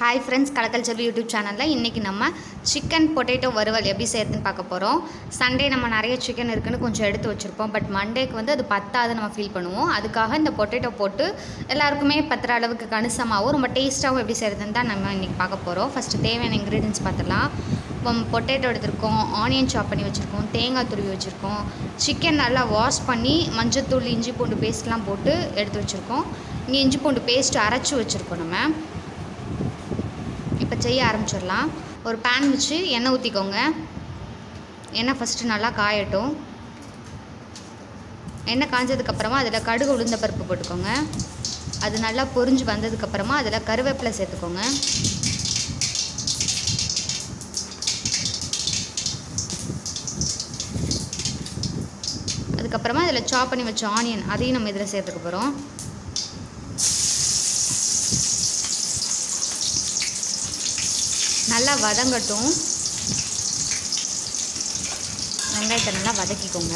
hi friends கலக்கல் செல்வி YouTube சேனலில் இன்றைக்கி நம்ம சிக்கன் பொட்டேட்டோ வறுவல் எப்படி செய்யறதுன்னு பார்க்க போகிறோம் சண்டே நம்ம நிறைய சிக்கன் இருக்குன்னு கொஞ்சம் எடுத்து வச்சுருப்போம் பட் மண்டேக்கு வந்து அது பத்தாது நம்ம ஃபீல் பண்ணுவோம் அதுக்காக இந்த பொட்டேட்டோ போட்டு எல்லாருக்குமே பத்துற அளவுக்கு கணிசமாகவும் ரொம்ப டேஸ்ட்டாகவும் எப்படி செய்கிறதுன்னு தான் நம்ம இன்றைக்கி பார்க்க போகிறோம் ஃபஸ்ட்டு தேவையான இன்க்ரீடியன்ஸ் பார்த்துடலாம் இப்போ பொட்டேட்டோ எடுத்திருக்கோம் ஆனியன் சாப் பண்ணி வச்சுருக்கோம் தேங்காய் துருவி வச்சுருக்கோம் சிக்கன் நல்லா வாஷ் பண்ணி மஞ்சத்தூள் இஞ்சி பூண்டு பேஸ்ட்லாம் போட்டு எடுத்து வச்சுருக்கோம் இங்கே இஞ்சி பூண்டு பேஸ்ட் அரைச்சி வச்சுருக்கோம் நம்ம இப்போ செய்ய ஆரம்பிச்சிடலாம் ஒரு பேன் வச்சு எண்ணெய் ஊற்றிக்கோங்க எண்ணெய் ஃபஸ்ட்டு நல்லா காயட்டும் எண்ணெய் காஞ்சதுக்கப்புறமா அதில் கடுகு உளுந்த பருப்பு போட்டுக்கோங்க அது நல்லா பொரிஞ்சு வந்ததுக்கப்புறமா அதில் கருவேப்பிலை சேர்த்துக்கோங்க அதுக்கப்புறமா இதில் சாப் பண்ணி வச்ச ஆனியன் அதையும் நம்ம இதில் சேர்த்துக்க போகிறோம் நல்லா வதங்கட்டும் வெங்காயத்தை நல்லா வதக்கிக்கோங்க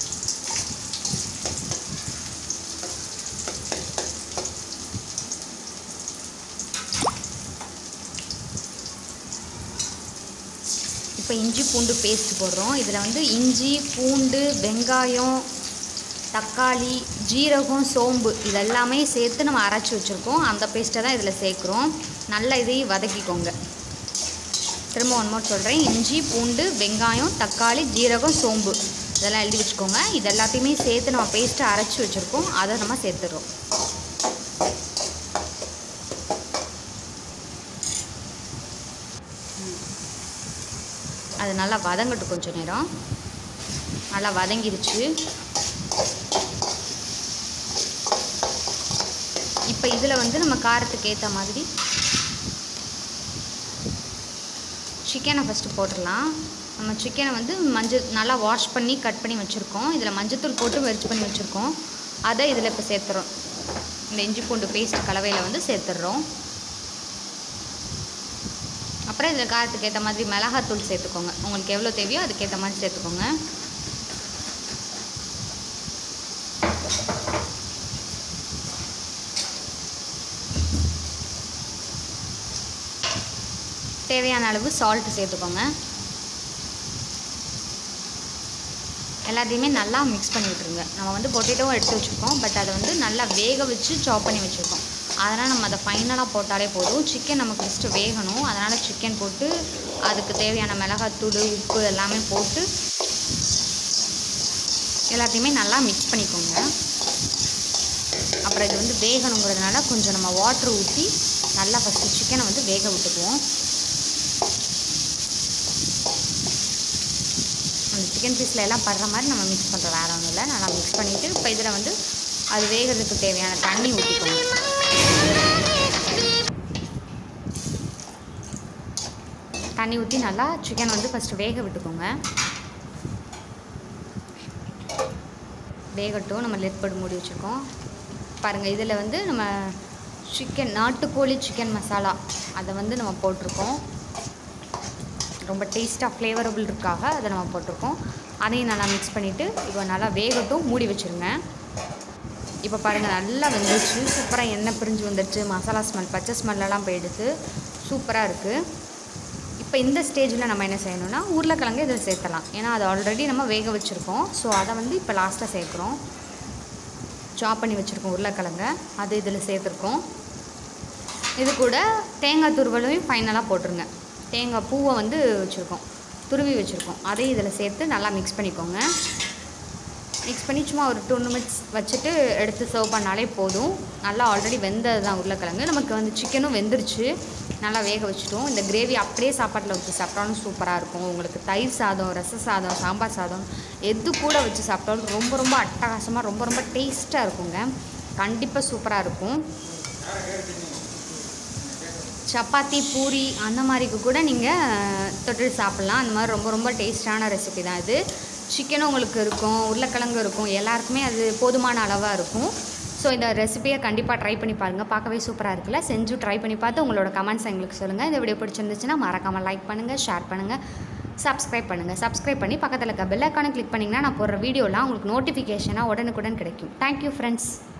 இப்போ இஞ்சி பூண்டு பேஸ்ட் போடுறோம் இதில் வந்து இஞ்சி பூண்டு வெங்காயம் தக்காளி ஜீரகம் சோம்பு இதெல்லாமே சேர்த்து நம்ம அரைச்சி வச்சுருக்கோம் அந்த பேஸ்ட்டை தான் இதில் சேர்க்குறோம் நல்லா இதையும் வதக்கிக்கோங்க திரும்ப ஒன் மோர் சொல்கிறேன் இஞ்சி பூண்டு வெங்காயம் தக்காளி ஜீரகம் சோம்பு இதெல்லாம் எழுதி வச்சுக்கோங்க இது எல்லாத்தையுமே சேர்த்து நம்ம பேஸ்ட்டை அரைச்சி வச்சுருக்கோம் அதை நம்ம சேர்த்துடுறோம் அது நல்லா வதங்கட்டும் கொஞ்சம் நேரம் நல்லா வதங்கிருச்சு இப்போ இதில் வந்து நம்ம காரத்துக்கு ஏற்ற மாதிரி சிக்கனை ஃபஸ்ட்டு போட்டுடலாம் நம்ம சிக்கனை வந்து மஞ்சள் நல்லா வாஷ் பண்ணி கட் பண்ணி வச்சுருக்கோம் இதில் மஞ்சத்தூள் போட்டு வெரிச்சு பண்ணி வச்சுருக்கோம் அதை இதில் இப்போ சேர்த்துறோம் இந்த இஞ்சி பூண்டு பேஸ்ட் கலவையில் வந்து சேர்த்துடுறோம் அப்புறம் இதில் காரத்துக்கு ஏற்ற மாதிரி மிளகாத்தூள் சேர்த்துக்கோங்க உங்களுக்கு எவ்வளோ தேவையோ அதுக்கேற்ற மாதிரி சேர்த்துக்கோங்க தேவையான அளவு சால்ட் சேர்த்துக்கோங்க எல்லாத்தையுமே நல்லா மிக்ஸ் பண்ணி விட்ருங்க நம்ம வந்து பொட்டேட்டோவும் எடுத்து வச்சுருக்கோம் பட் அதை வந்து நல்லா வேக வச்சு சாப் பண்ணி வச்சுருக்கோம் அதனால் நம்ம அதை ஃபைனலாக போட்டாலே போதும் சிக்கன் நமக்கு ஃபஸ்ட்டு வேகணும் அதனால் சிக்கன் போட்டு அதுக்கு தேவையான மிளகாத்தூள் உப்பு எல்லாமே போட்டு எல்லாத்தையுமே நல்லா மிக்ஸ் பண்ணிக்கோங்க அப்புறம் இது வந்து வேகணுங்கிறதுனால கொஞ்சம் நம்ம வாட்ரு ஊற்றி நல்லா ஃபஸ்ட்டு சிக்கனை வந்து வேக விட்டுக்குவோம் அந்த சிக்கன் பீஸில் எல்லாம் படுற மாதிரி நம்ம மிக்ஸ் பண்ணுறோம் வேறு ஒன்றும் இல்லை நல்லா மிக்ஸ் பண்ணிவிட்டு இப்போ இதில் வந்து அது வேகிறதுக்கு தேவையான தண்ணி ஊற்றிக்கோங்க தண்ணி ஊற்றி நல்லா சிக்கன் வந்து ஃபஸ்ட்டு வேக விட்டுக்கோங்க வேகட்டும் நம்ம லெட் போட்டு மூடி வச்சுருக்கோம் பாருங்கள் இதில் வந்து நம்ம சிக்கன் நாட்டுக்கோழி சிக்கன் மசாலா அதை வந்து நம்ம போட்டிருக்கோம் ரொம்ப டேஸ்ட்டாக ஃப்ளேவரபுள் இருக்காக அதை நம்ம போட்டிருக்கோம் அதையும் நல்லா மிக்ஸ் பண்ணிவிட்டு இப்போ நல்லா வேகட்டும் மூடி வச்சுருங்க இப்போ பாருங்கள் நல்லா வெந்துருச்சு சூப்பராக எண்ணெய் பிரிஞ்சு வந்துடுச்சு மசாலா ஸ்மெல் பச்சை ஸ்மெல்லாம் போயிடுச்சு சூப்பராக இருக்குது இப்போ இந்த ஸ்டேஜில் நம்ம என்ன செய்யணும்னா உருளைக்கிழங்கு இதில் சேர்த்தலாம் ஏன்னா அது ஆல்ரெடி நம்ம வேக வச்சுருக்கோம் ஸோ அதை வந்து இப்போ லாஸ்ட்டாக சேர்க்குறோம் சாப் பண்ணி வச்சுருக்கோம் உருளைக்கிழங்க அது இதில் சேர்த்துருக்கோம் இது கூட தேங்காய் துருவலையும் ஃபைனலாக போட்டுருங்க தேங்காய் பூவை வந்து வச்சுருக்கோம் துருவி வச்சுருக்கோம் அதையும் இதில் சேர்த்து நல்லா மிக்ஸ் பண்ணிக்கோங்க மிக்ஸ் பண்ணி சும்மா ஒரு டூ மினிட்ஸ் வச்சுட்டு எடுத்து சர்வ் பண்ணாலே போதும் நல்லா ஆல்ரெடி வெந்தது தான் உருளைக்கிழங்கு நமக்கு வந்து சிக்கனும் வெந்துருச்சு நல்லா வேக வச்சுட்டோம் இந்த கிரேவி அப்படியே சாப்பாட்டில் வச்சு சாப்பிட்டாலும் சூப்பராக இருக்கும் உங்களுக்கு தயிர் சாதம் ரச சாதம் சாம்பார் சாதம் எது கூட வச்சு சாப்பிட்டாலும் ரொம்ப ரொம்ப அட்டகாசமாக ரொம்ப ரொம்ப டேஸ்ட்டாக இருக்குங்க கண்டிப்பாக சூப்பராக இருக்கும் சப்பாத்தி பூரி அந்த மாதிரிக்கு கூட நீங்கள் தொட்டு சாப்பிட்லாம் அந்த மாதிரி ரொம்ப ரொம்ப டேஸ்டான ரெசிபி தான் இது சிக்கனும் உங்களுக்கு இருக்கும் உருளைக்கிழங்கு இருக்கும் எல்லாருக்குமே அது போதுமான அளவாக இருக்கும் ஸோ இந்த ரெசிபியை கண்டிப்பாக ட்ரை பண்ணி பாருங்கள் பார்க்கவே சூப்பராக இருக்குல்ல செஞ்சு ட்ரை பண்ணி பார்த்து உங்களோட கமெண்ட்ஸ் எங்களுக்கு சொல்லுங்கள் இந்த வீடியோ பிடிச்சிருந்துச்சுன்னா மறக்காமல் லைக் பண்ணுங்கள் ஷேர் பண்ணுங்கள் சப்ஸ்கிரைப் பண்ணுங்கள் சப்ஸ்கிரைப் பண்ணி பக்கத்தில் இருக்க பெல் ஐக்கானை கிளிக் பண்ணிங்கன்னா நான் போடுற வீடியோலாம் உங்களுக்கு நோட்டிஃபிகேஷனாக உடனுக்குடன் கிடைக்கும் தேங்க்யூ ஃப்ரெண்ட்ஸ்